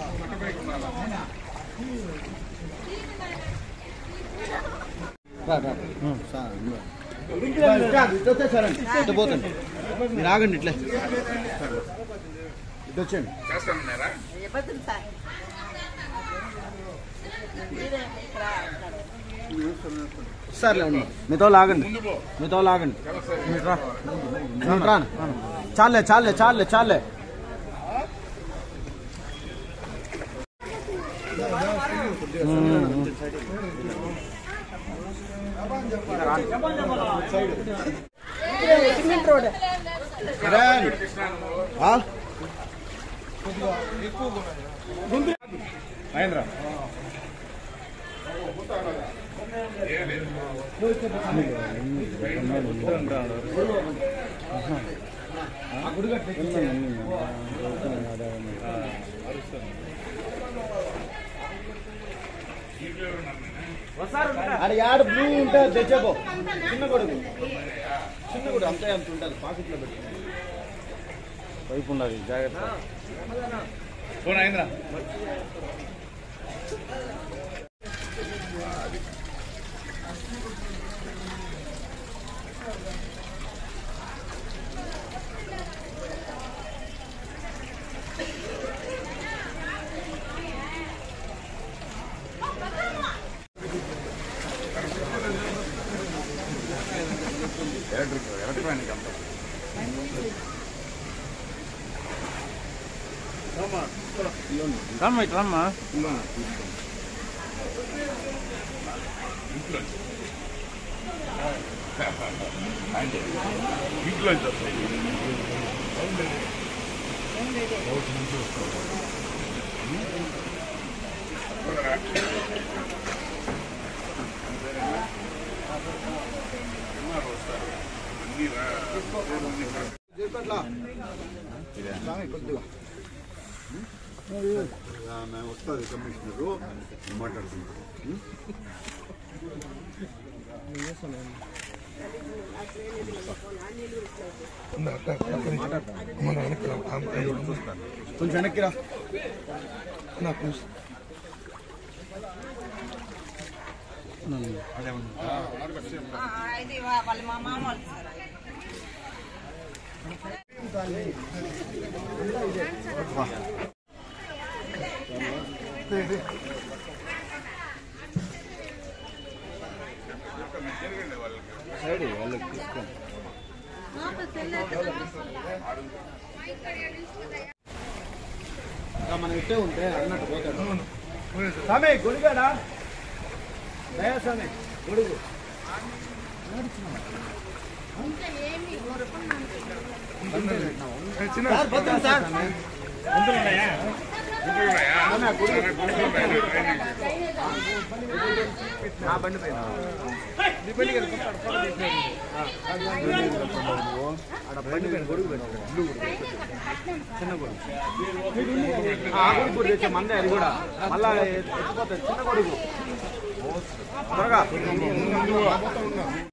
ఇటు వచ్చేసారండి ఇటు పోతండి మీరు ఆగండి ఇట్లే ఇటు వచ్చేయండి ఇబ్బందులు సార్ మీరే ఇక్కడ అంటారు. సర్లే ఉండు మీతో లాగండి మీతో లాగండి మీరు రా. మీరు రా. చాలే చాలే చాలే చాలే సిమెంట్ రోడ్ ఆ? మహేంద్ర ఆడ యాడ బ్లూ ఉంటే అది తెచ్చేపో చిన్న కొడుకు చిన్న కొడుకు అంతే అంత ఉంటుంది పాకెట్లో పెట్టి వైపు ఉన్నది జాగ్రత్త ఫోన్ అయిందిరా ఎలక్ట్రిక్ ఎలక్ట్రానిక్ అంతా రమ్మా ఇటు రమ్మా ఇంట్లో చేపట్లా స్వామి కొద్దిగా ఆమె వస్తుంది కమిషనరు మాట్లాడుకుంటారు కొంచెం వెనక్కి రా ఆ, ఇది వా- వాళ్ళ మా మామ వాళ్ళు సార్ సైడ్ వాళ్ళకి తీసుకోండి ఇంకా మనం ఇట్టే ఉంటే అన్నట్టు పోతాడు స్వామి గొడుగాడా దయా స్వామి గొడుగు సార్ భద్రం సార్ నా బండి పైన నీ బండి కదా కొత్త ఆడ ఫోటో తీసినారు. ఆ, ఆడ బండి పైన గొడుగు పెట్టారు బ్లూ గొడుగు. చిన్న గొడుగు ఆ గొడుగు కూడా తెచ్చా మందే అది కూడా మళ్ళా ఎత్తిపోతుంది చిన్న గొడుగు త్వరగా